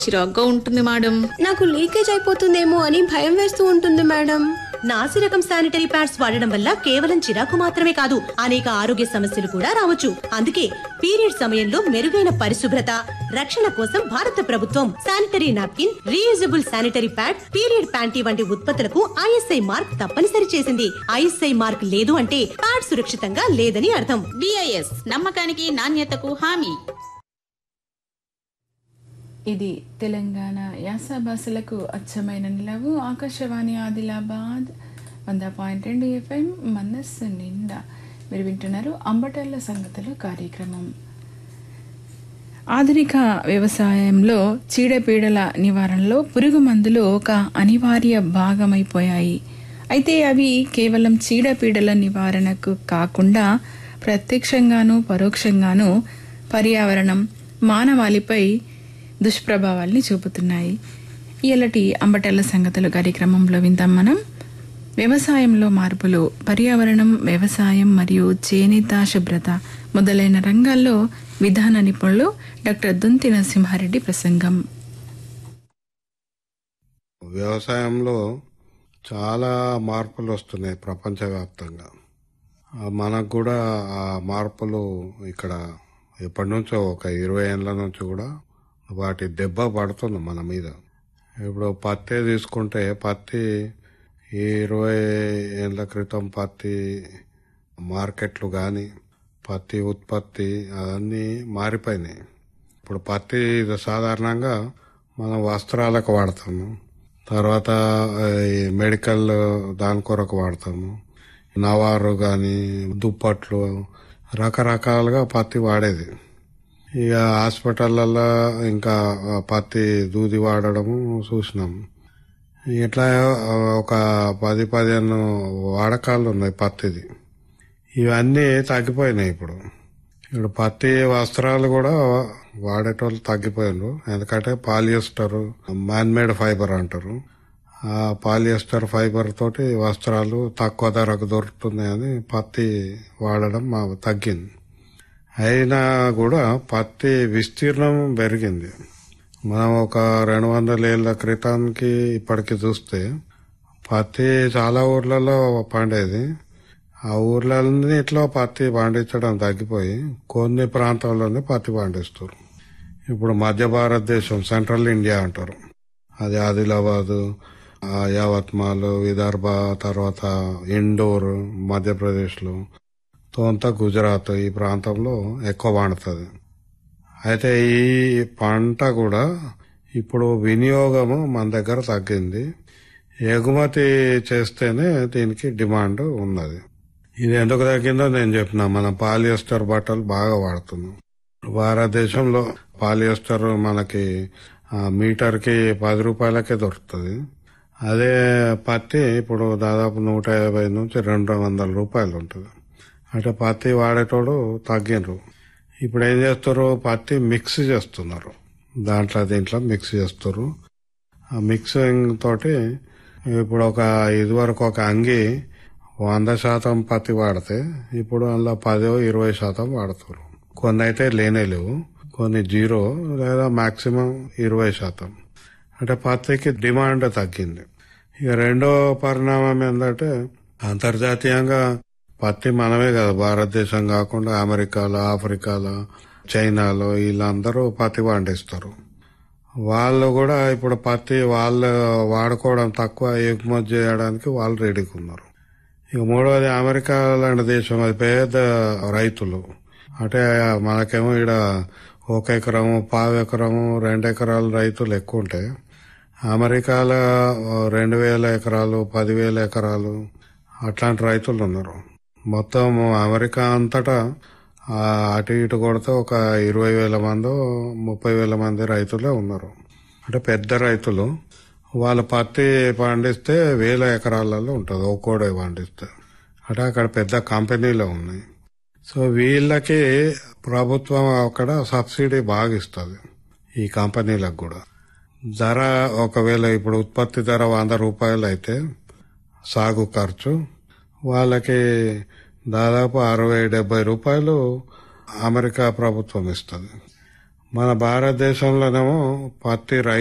చిరాగ్గా ఉంటుంది మేడం నాకు లీకేజ్ అయిపోతుందేమో అని భయం వేస్తూ ఉంటుంది మేడం నాసి రకం శానిటరీ ప్యాడ్స్ వాడడం వల్ల కేవలం చిరాకు మాత్రమే కాదు అనేక ఆరోగ్య సమస్యలు కూడా రావచ్చు అందుకే పీరియడ్ సమయంలో మెరుగైన పరిశుభ్రత రక్షణ కోసం భారత ప్రభుత్వం sanitary napkin reusable sanitary pad period panty వంటి ఉత్పత్తులకు ఐఎస్ఐ మార్క్ తప్పనిసరి చేసింది ఐఎస్ఐ మార్క్ లేదు అంటే ప్యాడ్ సురక్షితంగా లేదని అర్థం బిఐఎస్ నమ్మకానికి నాణ్యతకు హామీ ఇది తెలంగాణ యాస భాషలకు అచ్చమైన నిలవు ఆకాశవాణి ఆదిలాబాద్ వంద పాయింట్ రెండు ఎఫ్ఎం మనస్సు నిండా మీరు వింటున్నారు అంబటల్ల సంగతులు కార్యక్రమం ఆధునిక వ్యవసాయంలో చీడపీడల నివారణలో పురుగు మందులు ఒక అనివార్య భాగమైపోయాయి అయితే అవి కేవలం చీడపీడల నివారణకు కాకుండా ప్రత్యక్షంగాను పరోక్షంగాను పర్యావరణం మానవాళిపై దుష్ప్రభావాల్ని చూపుతున్నాయి ఇలాంటి అంబటల్ల సంగతులు కార్యక్రమంలో విందాం మనం వ్యవసాయంలో మార్పులు పర్యావరణం వ్యవసాయం మరియు చేనేత శుభ్రత మొదలైన రంగాల్లో విధాన నిపుణులు డాక్టర్ దుంతి నరసింహారెడ్డి ప్రసంగం వ్యవసాయంలో చాలా మార్పులు వస్తున్నాయి ప్రపంచవ్యాప్తంగా ఆ, మనకు కూడా ఆ మార్పులు ఇక్కడ ఎప్పటి నుంచో ఒక ఇరవై ఏళ్ళ నుంచి కూడా వాటి దెబ్బ పడుతుంది మన మీద ఇప్పుడు పత్తి తీసుకుంటే పత్తి ఈ ఇరవై ఏళ్ళ క్రితం పత్తి మార్కెట్లు కానీ పత్తి ఉత్పత్తి అవన్నీ మారిపోయినాయి ఇప్పుడు పత్తి సాధారణంగా మనం వస్త్రాలకు వాడతాము తర్వాత ఈ మెడికల్ దాని కొరకు వాడతాము నవారు కానీ దుప్పట్లు రకరకాలుగా పత్తి వాడేది ఇక హాస్పిటళ్ళల్లో ఇంకా పత్తి దూది వాడడము చూసినాం ఇట్లా ఒక పది పదిహేను వాడకాలు ఉన్నాయి పత్తిది ఇవన్నీ తగ్గిపోయినాయి ఇప్పుడు ఇప్పుడు పత్తి వస్త్రాలు కూడా వాడేటోళ్ళు తగ్గిపోయారు ఎందుకంటే పాలియస్టర్ మ్యాన్మేడ్ ఫైబర్ అంటారు ఆ పాలియస్టర్ ఫైబర్ తోటి వస్త్రాలు తక్కువ ధరకు దొరుకుతున్నాయని పత్తి వాడడం మా తగ్గింది అయినా కూడా పత్తి విస్తీర్ణం పెరిగింది మనం ఒక రెండు వందల ఏళ్ల క్రితానికి ఇప్పటికి చూస్తే పత్తి చాలా ఊర్లలో పండేది ఆ ఊర్లన్నిట్లో పత్తి పండించడం తగ్గిపోయి కొన్ని ప్రాంతాల్లోనే పత్తి పండిస్తారు ఇప్పుడు మధ్య భారతదేశం సెంట్రల్ ఇండియా అంటారు అది ఆదిలాబాద్ ఆ యావత్మాల్ విదర్భ తర్వాత ఇండోర్ మధ్యప్రదేశ్లో తోంత గుజరాత్ ఈ ప్రాంతంలో ఎక్కువ పండుతుంది అయితే ఈ పంట కూడా ఇప్పుడు వినియోగము మన దగ్గర తగ్గింది ఎగుమతి చేస్తేనే దీనికి డిమాండ్ ఉన్నది ఇది ఎందుకు తగ్గిందో నేను చెప్పిన మనం పాలియస్టర్ బట్టలు బాగా వాడుతున్నాం భారతదేశంలో పాలియస్టర్ మనకి ఆ, మీటర్కి పది రూపాయలకే దొరుకుతుంది అదే పత్తి ఇప్పుడు దాదాపు నూట యాభై నుంచి రెండు వందల రూపాయలు ఉంటుంది అంటే పత్తి వాడేటోడు తగ్గినరు ఇప్పుడు ఏం చేస్తారు పత్తి మిక్స్ చేస్తున్నారు దాంట్లో దీంట్లో మిక్స్ చేస్తారు ఆ మిక్సింగ్ తోటి ఇప్పుడు ఒక ఇదివరకు ఒక అంగి వంద శాతం పత్తి వాడితే ఇప్పుడు అందులో పదో ఇరవై శాతం వాడతారు కొన్ని అయితే లేనే లేవు కొన్ని జీరో లేదా మాక్సిమం ఇరవై శాతం అంటే పత్తికి డిమాండ్ తగ్గింది ఇక రెండో పరిణామం ఏంటంటే అంతర్జాతీయంగా పత్తి మనమే కదా భారతదేశం కాకుండా అమెరికాలో ఆఫ్రికాలో చైనాలో వీళ్ళందరూ పత్తి పండిస్తారు వాళ్ళు కూడా ఇప్పుడు పత్తి వాళ్ళు వాడుకోవడం తక్కువ ఎగుమతి చేయడానికి వాళ్ళు రెడీగా ఉన్నారు ఇక మూడవది అమెరికా లాంటి దేశం అది పెద్ద రైతులు అంటే మనకేమో ఇక్కడ ఒక ఎకరము పావు ఎకరము రెండు ఎకరాలు రైతులు ఎక్కువ ఉంటాయి అమెరికాలో రెండు వేల ఎకరాలు పదివేల ఎకరాలు అట్లాంటి రైతులు ఉన్నారు మొత్తం అమెరికా అంతటా ఆ అటు ఇటు కొడితే ఒక ఇరవై వేల మంది ముప్పై వేల మంది రైతులే ఉన్నారు అంటే పెద్ద రైతులు వాళ్ళు పత్తి పండిస్తే వేల ఎకరాలలో ఉంటుంది ఒక్కోడే పండిస్తే అంటే అక్కడ పెద్ద కంపెనీలు ఉన్నాయి సో వీళ్ళకి ప్రభుత్వం అక్కడ సబ్సిడీ బాగా ఇస్తుంది ఈ కంపెనీలకు కూడా ధర ఒకవేళ ఇప్పుడు ఉత్పత్తి ధర వంద రూపాయలు అయితే సాగు ఖర్చు వాళ్ళకి దాదాపు అరవై డెబ్బై రూపాయలు అమెరికా ప్రభుత్వం ఇస్తుంది మన భారతదేశంలోనేమో పత్తి